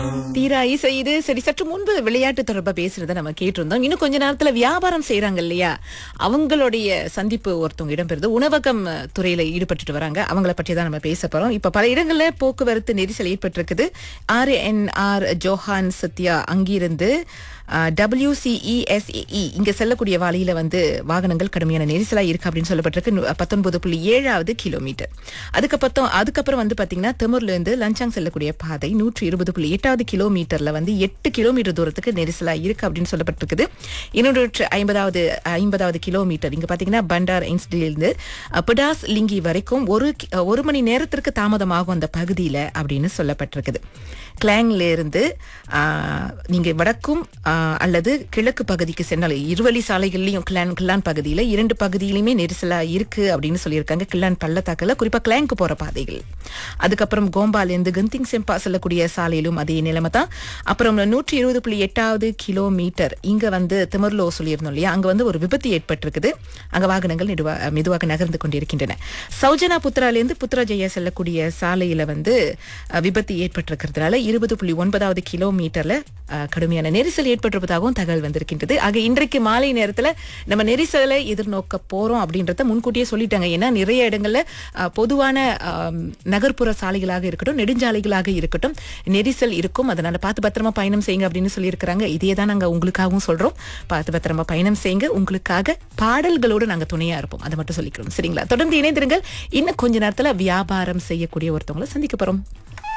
தீரா இசை இது சரி சற்று முன்பு விளையாட்டு தொடர்பா பேசுறத நம்ம கேட்டிருந்தோம் இன்னும் கொஞ்ச நேரத்துல வியாபாரம் செய்றாங்க இல்லையா அவங்களுடைய சந்திப்பு ஒருத்தவங்க இடம்பெறுது உணவகம் அஹ், துறையில ஈடுபட்டுட்டு வராங்க அவங்கள பற்றி தான் நம்ம பேச போறோம் இப்ப பல இடங்கள்ல போக்குவரத்து நெரிசல் ஏற்பட்டிருக்குது ஆர் என் ஆர் ஜோஹான் சத்யா அங்கிருந்து டபிள்யூசிஇஎஸ்இ இங்க செல்லக்கூடிய வாளியில வந்து வாகனங்கள் கடுமையான நெரிசலா இருக்கு அப்படின்னு சொல்லப்பட்டிருக்கு நு- பத்தொன்பது புள்ளி ஏழாவது கிலோமீட்டர் அதுக்கப்புறம் அதுக்கப்புறம் வந்து பாத்தீங்கன்னா தெமுர்ல இருந்து லஞ்சாங் செல்லக்கூடிய பாதை நூற்றி இருபது புள்ளி எட்டாவது கிலோமீட்டர்ல வந்து எட்டு கிலோமீட்டர் தூரத்துக்கு நெரிசலா இருக்கு அப்படின்னு சொல்லப்பட்டிருக்குது இருநூற்று ஐம்பதாவது ஐம்பதாவது கிலோமீட்டர் இங்க பாத்தீங்கன்னா பண்டார் இருந்து பிடாஸ் லிங்கி வரைக்கும் ஒரு கி- ஒரு மணி நேரத்திற்கு தாமதமாகும் அந்த பகுதியில அப்படின்னு சொல்லப்பட்டிருக்குது கிளாங்ல இருந்து ஆ, நீங்க வடக்கும் ஆ, அல்லது கிழக்கு பகுதிக்கு சென்றால் இருவழி சாலைகள்லயும் கிளான் கிளான் பகுதியில இரண்டு பகுதியிலுமே நெரிசலா இருக்கு அப்படின்னு சொல்லியிருக்காங்க கிளான் பள்ளத்தாக்குல குறிப்பா கிளாங்க்கு போற பாதைகள் அதுக்கப்புறம் கோம்பால இருந்து கந்திங் செம்பா செல்லக்கூடிய சாலையிலும் அதே நிலைமை தான் அப்புறம் நூற்றி இருபது புள்ளி எட்டாவது கிலோமீட்டர் இங்க வந்து திமர்லோ சொல்லியிருந்தோம் இல்லையா அங்க வந்து ஒரு விபத்து ஏற்பட்டிருக்குது அங்க வாகனங்கள் மெதுவா மெதுவாக நகர்ந்து கொண்டிருக்கின்றன சௌஜனா புத்ரால இருந்து புத்ராஜயா செல்லக்கூடிய சாலையில வந்து அஹ், விபத்து ஏற்பட்டிருக்கிறதுனால இருபது புள்ளி ஒன்பதாவது கிலோமீட்டர்ல அஹ், கடுமையான நெரிசல் ஏற்பட்டிருப்பதாகவும் தகவல் வந்திருக்கின்றது ஆக இன்றைக்கு மாலை நேரத்துல நம்ம நெரிசலை எதிர்நோக்க போறோம் அப்படின்றத முன்கூட்டியே சொல்லிட்டாங்க ஏன்னா நிறைய இடங்கள்ல அஹ், பொதுவான ஆம், நகர்ப்புற சாலைகளாக இருக்கட்டும் நெடுஞ்சாலைகளாக இருக்கட்டும் நெரிசல் இருக்கும் அதனால பார்த்து பத்திரமா பயணம் செய்யுங்க அப்படின்னு சொல்லியிருக்கிறாங்க இதே தான் நாங்க உங்களுக்காகவும் சொல்றோம் பார்த்து பத்திரமா பயணம் செய்யுங்க உங்களுக்காக பாடல்களோடு நாங்க துணையா இருப்போம் அதை மட்டும் சொல்லிக்கிறோம் சரிங்களா தொடர்ந்து இணைந்திருங்கள் இன்னும் கொஞ்ச நேரத்துல வியாபாரம் செய்யக்கூடிய ஒருத்தவங்களை சந்திக்க போறோம்